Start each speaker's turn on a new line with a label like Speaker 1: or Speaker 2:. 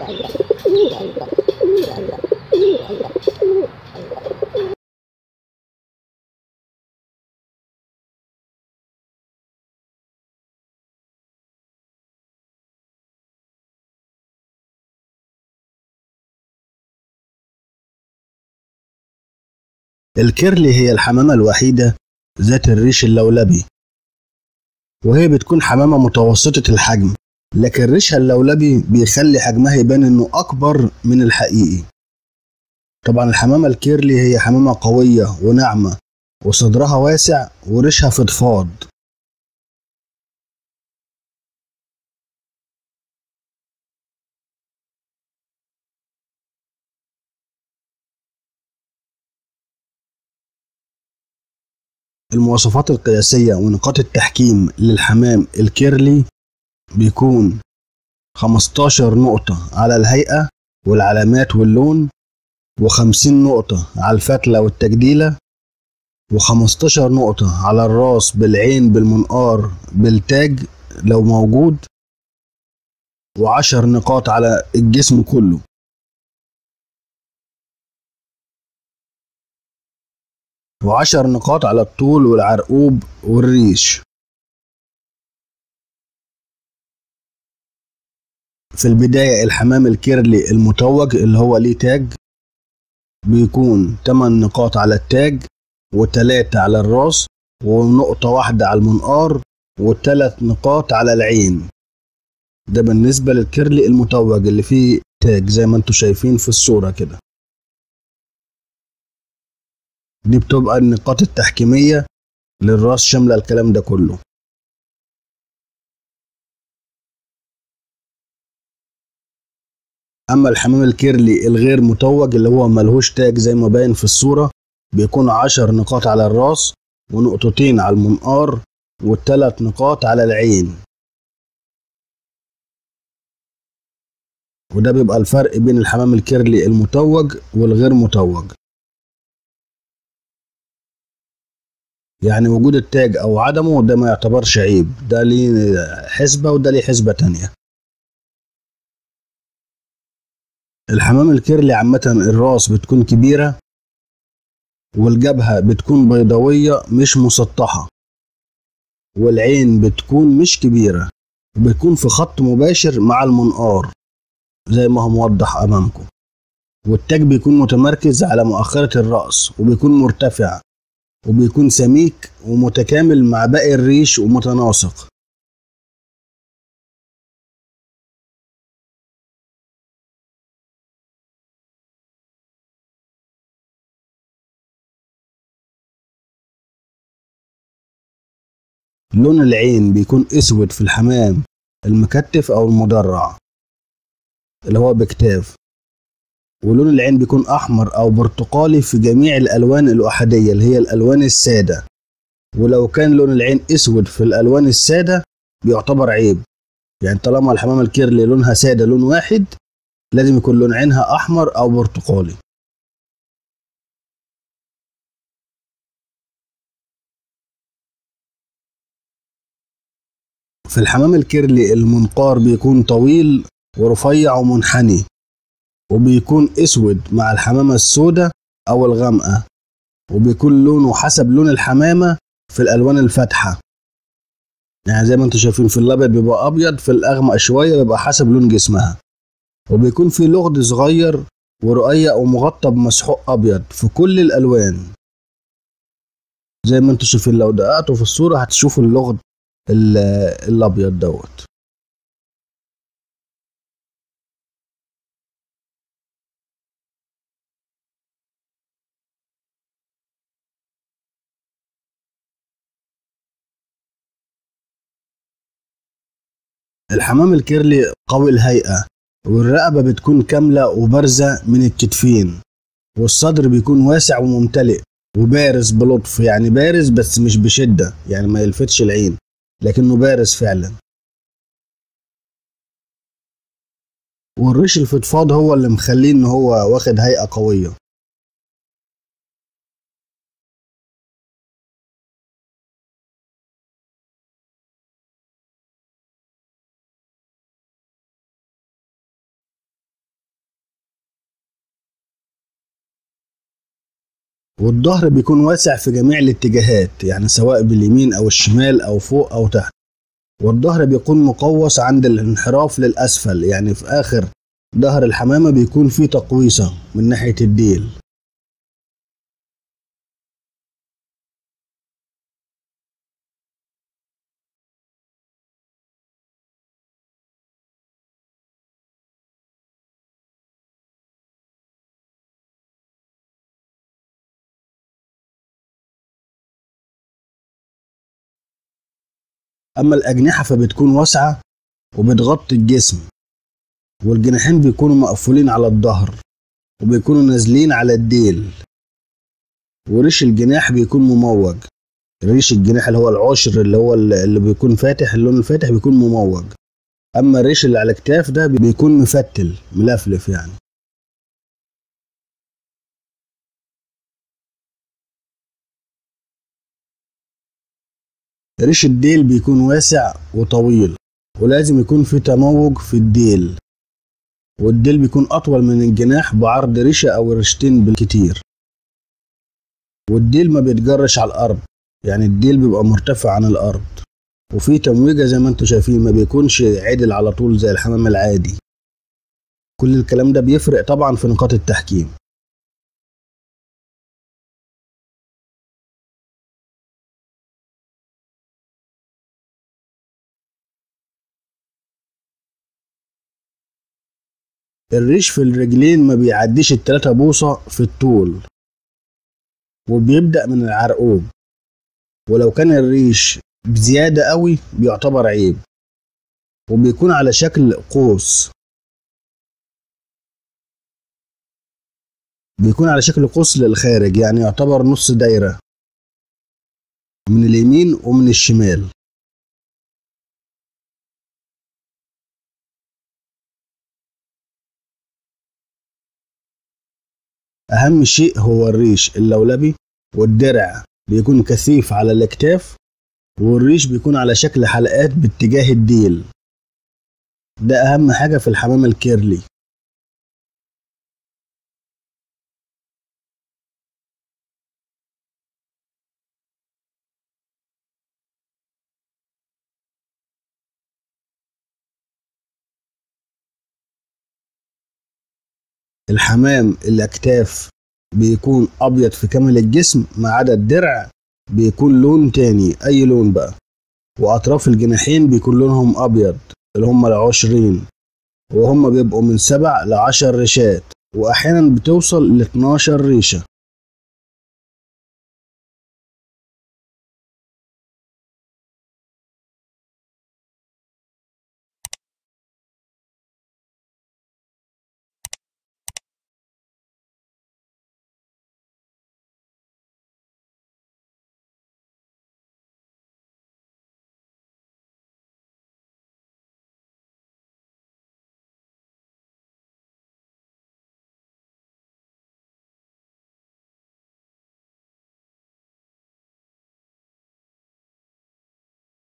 Speaker 1: الكيرلي هي الحمامة الوحيدة ذات الريش اللولبي وهي بتكون حمامة متوسطة الحجم لكن ريشها اللولبي بيخلي حجمها يبان انه اكبر من الحقيقي طبعا الحمامة الكيرلي هي حمامة قوية وناعمة وصدرها واسع وريشها فضفاض المواصفات القياسية ونقاط التحكيم للحمام الكيرلي بيكون 15 نقطة على الهيئة والعلامات واللون و50 نقطة على الفتلة والتجديلة و15 نقطة على الراس بالعين بالمنقار بالتاج لو موجود و10 نقاط على الجسم كله وعشر نقاط على الطول والعرقوب والريش في البداية الحمام الكيرلي المتوج اللي هو ليه تاج بيكون 8 نقاط على التاج وتلاتة على الراس ونقطة واحدة على المنقار وتلات نقاط على العين ده بالنسبة للكيرلي المتوج اللي فيه تاج زي ما انتم شايفين في الصورة كده دي بتبقى النقاط التحكيمية للراس شاملة الكلام ده كله أما الحمام الكيرلي الغير متوج اللي هو ملهوش تاج زي ما باين في الصورة بيكون عشر نقاط على الراس ونقطتين على المنقار والتلات نقاط على العين وده بيبقى الفرق بين الحمام الكيرلي المتوج والغير متوج يعني وجود التاج او عدمه ده ما يعتبرش عيب ده ليه حسبة وده ليه حسبة تانية الحمام الكيرلي عامة الراس بتكون كبيرة والجبهة بتكون بيضاوية مش مسطحة والعين بتكون مش كبيرة وبتكون في خط مباشر مع المنقار زي ما هو موضح أمامكم والتاج بيكون متمركز على مؤخرة الرأس وبيكون مرتفع وبيكون سميك ومتكامل مع باقي الريش ومتناسق لون العين بيكون اسود في الحمام المكتف او المدرع اللي هو بكتاف ولون العين بيكون احمر او برتقالي في جميع الالوان الاحاديه اللي هي الالوان الساده ولو كان لون العين اسود في الالوان الساده بيعتبر عيب يعني طالما الحمام الكيرلي لونها ساده لون واحد لازم يكون لون عينها احمر او برتقالي في الحمام الكيرلي المنقار بيكون طويل ورفيع ومنحني وبيكون اسود مع الحمامة السوداء او الغامقة وبيكون لونه حسب لون الحمامة في الالوان الفاتحة يعني زي ما انتم شايفين في الابيض بيبقى ابيض في الاغمق شوية بيبقى حسب لون جسمها وبيكون في لغد صغير ورقيق ومغطى بمسحوق ابيض في كل الالوان زي ما انتم شايفين لو دققتوا في الصورة هتشوفوا اللغد الابيض دوت الحمام الكيرلي قوي الهيئة والرقبة بتكون كاملة وبارزة من الكتفين والصدر بيكون واسع وممتلئ وبارز بلطف يعني بارز بس مش بشدة يعني ما يلفتش العين لكنه بارز فعلا والريش الفضفاض هو اللي مخليه ان هو واخد هيئة قوية والظهر بيكون واسع في جميع الاتجاهات يعني سواء باليمين أو الشمال أو فوق أو تحت والظهر بيكون مقوس عند الانحراف للأسفل يعني في آخر ظهر الحمامة بيكون فيه تقويصة من ناحية الديل أما الأجنحة فبتكون واسعة وبتغطي الجسم والجناحين بيكونوا مقفولين على الظهر وبيكونوا نازلين على الديل وريش الجناح بيكون مموج ريش الجناح اللي هو العشر اللي هو اللي بيكون فاتح اللون الفاتح بيكون مموج أما الريش اللي على الكتاف ده بيكون مفتل ملفلف يعني ريش الديل بيكون واسع وطويل ولازم يكون في تموج في الديل والديل بيكون أطول من الجناح بعرض ريشة أو ريشتين بالكتير والديل ما بيتجرش على الأرض يعني الديل بيبقى مرتفع عن الأرض وفي تمويجة زي ما انتم شايفين ما بيكونش عدل على طول زي الحمام العادي كل الكلام ده بيفرق طبعا في نقاط التحكيم الريش في الرجلين ما بيعديش التلاتة بوصة في الطول وبيبدأ من العرقوب ولو كان الريش بزيادة قوي بيعتبر عيب وبيكون على شكل قوس بيكون على شكل قوس للخارج يعني يعتبر نص دايرة من اليمين ومن الشمال أهم شيء هو الريش اللولبي والدرع بيكون كثيف على الأكتاف والريش بيكون على شكل حلقات باتجاه الديل ده أهم حاجة في الحمام الكيرلي الحمام الأكتاف بيكون أبيض في كامل الجسم ما عدا الدرع بيكون لون تاني أي لون بقى وأطراف الجناحين بيكون لونهم أبيض اللي هم العشرين وهم بيبقوا من سبع لعشر ريشات وأحيانا بتوصل لاتناشر ريشة